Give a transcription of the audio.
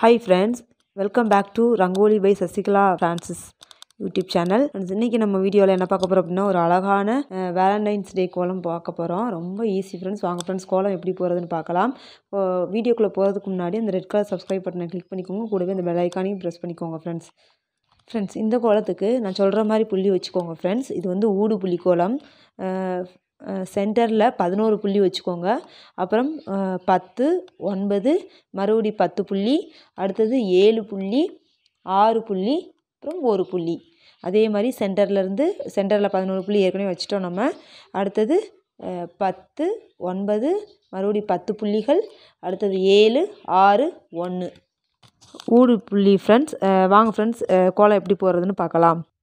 hi friends welcome back to rangoli by Sasikala Francis YouTube channel friends இன்றைக்கி நம்ம வீடியோவில் என்ன பார்க்க போகிறோம் அப்படின்னா ஒரு அழகான வேலண்டைன்ஸ் டே கோலம் பார்க்க போகிறோம் ரொம்ப ஈஸி ஃப்ரெண்ட்ஸ் வாங்க ஃப்ரெண்ட்ஸ் கோலம் எப்படி போகிறதுன்னு பார்க்கலாம் இப்போ வீடியோக்குள்ளே போகிறதுக்கு முன்னாடி அந்த ரெட் கலர் சப்ஸ்கிரைப் பட்டனை கிளிக் பண்ணிக்கோங்க கூடவே அந்த பெல் ஐக்கானையும் ப்ரெஸ் பண்ணிக்கோங்க ஃப்ரெண்ட்ஸ் ஃப்ரெண்ட்ஸ் இந்த கோலத்துக்கு நான் சொல்கிற மாதிரி புள்ளி வச்சுக்கோங்க ஃப்ரெண்ட்ஸ் இது வந்து ஊடு புள்ளி கோலம் சென்டரில் பதினோரு புள்ளி வச்சுக்கோங்க அப்புறம் அஹ், பத்து ஒன்பது மறுபடி பத்து புள்ளி அடுத்தது ஏழு புள்ளி ஆறு புள்ளி அப்புறம் ஒரு புள்ளி அதே மாதிரி சென்டர்லேருந்து சென்டரில் பதினோரு புள்ளி ஏற்கனவே வச்சுட்டோம் நம்ம அடுத்தது அஹ், பத்து ஒன்பது மறுபடி பத்து புள்ளிகள் அடுத்தது ஏழு ஆறு ஒன்று ஊடு புள்ளி ஃப்ரெண்ட்ஸ் வாங்க ஃப்ரெண்ட்ஸ் கோலம் எப்படி போடுறதுன்னு பார்க்கலாம்